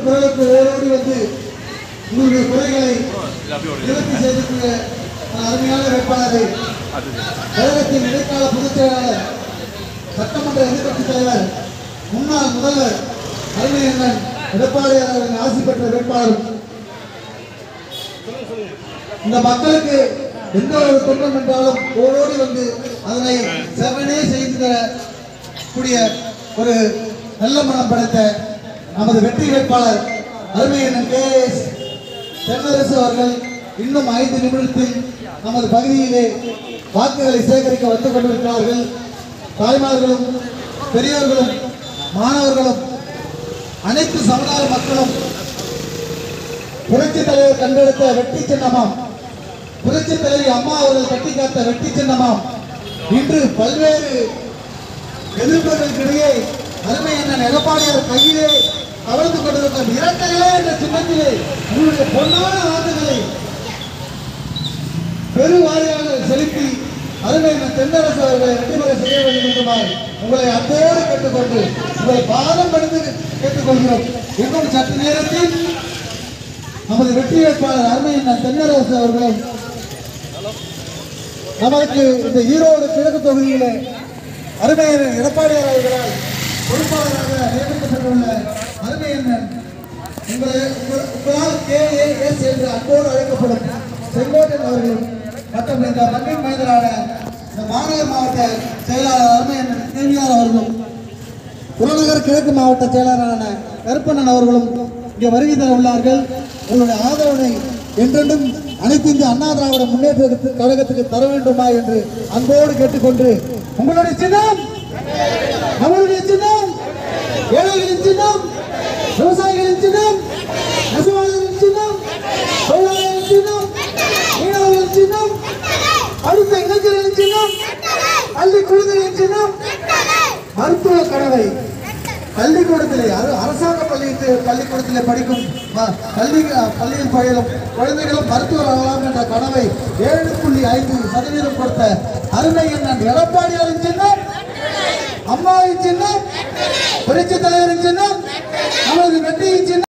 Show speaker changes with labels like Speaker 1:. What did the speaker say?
Speaker 1: குரலுக்கு ஓடோடி வந்து உங்களுடைய குறைகளை நிவர்த்தி செய்திருக்கிற அருமையான வேட்பாளரை கழகத்தின் இடைக்கால பொதுச் செயலாளர் சட்டமன்ற எதிர்க்கட்சி தலைவர் முன்னாள் முதல்வர் அருமையண்ணன் எடப்பாடியார் அவர்களின் ஆசி பெற்ற வேட்பாளரும் இந்த மக்களுக்கு எந்த ஒரு துன்பம் என்றாலும் ஓடோடி வந்து அதனை செவனே செய்து தரக்கூடிய ஒரு நல்ல மனம் படைத்த நமது வெற்றி வேட்பாளர் அருமையண்ணன் கே எஸ் தென்னரசு அவர்கள் இன்னும் ஐந்து நிமிடத்தில் நமது பகுதியிலே வாக்குகளை சேகரிக்க வந்து கொண்டிருக்கிறார்கள் தாய்மார்களும் பெரியோர்களும் மாணவர்களும் அனைத்து சமுதாய மக்களும் புரட்சி தலைவர் கண்டெடுத்த வெற்றி சின்னமாம் புரட்சி தலைவி அம்மா அவர்கள் கட்டி காத்த வெற்றி சின்னமாம் இன்று பல்வேறு எதிர்ப்புகளுக்கிடையே அருமை அண்ணன் எடப்பாடியார் கையிலே கவர்ந்து கொண்டிருக்கும் இரட்டைகளே என்ற சின்னத்திலே உங்களுடைய பொன்னான வாக்குகளை பெருவாரியாக செலுத்தி அருமை அண்ணன் தென்னரசு அவர்களை வெற்றிபெற செய்ய வேண்டும் என்றுமாய் உங்களை அன்போடு கேட்டுக்கொண்டு உங்களை பாதம் படுத்து கேட்டுக்கொள்கிறோம் இன்னும் சற்று நேரத்தில் நமது வெற்றி வேட்பாளர் அருமை அண்ணன் தென்னரசு அவர்களும் நமக்கு இந்த ஈரோடு கிழக்கு தொகுதியிலே அருமையர் எடப்பாடியார் அவர்களால் பொறுப்பாளராக நியமிக்கப்பட்டுள்ள அருமையண்ணன் உங்களை உங்கள்- உங்களால் கே ஏ எஸ் என்று அன்போடு அழைக்கப்படும் செங்கோட்டன் அவர்களும் மற்றும் இந்த மண்ணின் மைந்தரான இந்த மாநகர் மாவட்ட செயலாளர் அருமையண்ணன் கேவிஆர் அவர்களும் புறநகர் கிழக்கு மாவட்ட செயலாளரான கருப்பண்ணன் அவர்களும் இங்கே வருகை தர உள்ளார்கள் உங்களுடைய ஆதரவினை என்றென்றும் அனைத்து இந்திய அண்ணா திராவிட முன்னேற்ற கழகத்துக்கு தர வேண்டுமா என்று அன்போடு கேட்டுக்கொண்டு உங்களுடைய சின்னம் நம்மளுடைய சின்னம் ஏழைகளின் சின்னம் விவசாயிகளின் சின்னம் நெசவாளர்களின் சின்னம் தொழிலாளர்களின் சின்னம் மீனவர்களின் சின்னம் அடுத்த இளைஞர்களின் சின்னம் பள்ளி குழந்தைகளின் சின்னம் மருத்துவ கனவை பள்ளிக்கூடத்திலே அரு- அரசாங்க பள்ளி பள்ளிக்கூடத்திலே படிக்கும் ம- பள்ளி பள்ளியில் பயிலும் குழந்தைகளும் மருத்துவர் ஆகலாம் என்ற கனவை ஏழு புள்ளி ஐந்து சதவீதம் கொடுத்த அருமை அண்ணன் எடப்பாடியாரின் சின்னம் அம்மாவின் சின்னம் புரட்சி தலைவரின் சின்னம் நமது வெற்றியின் சின்னம்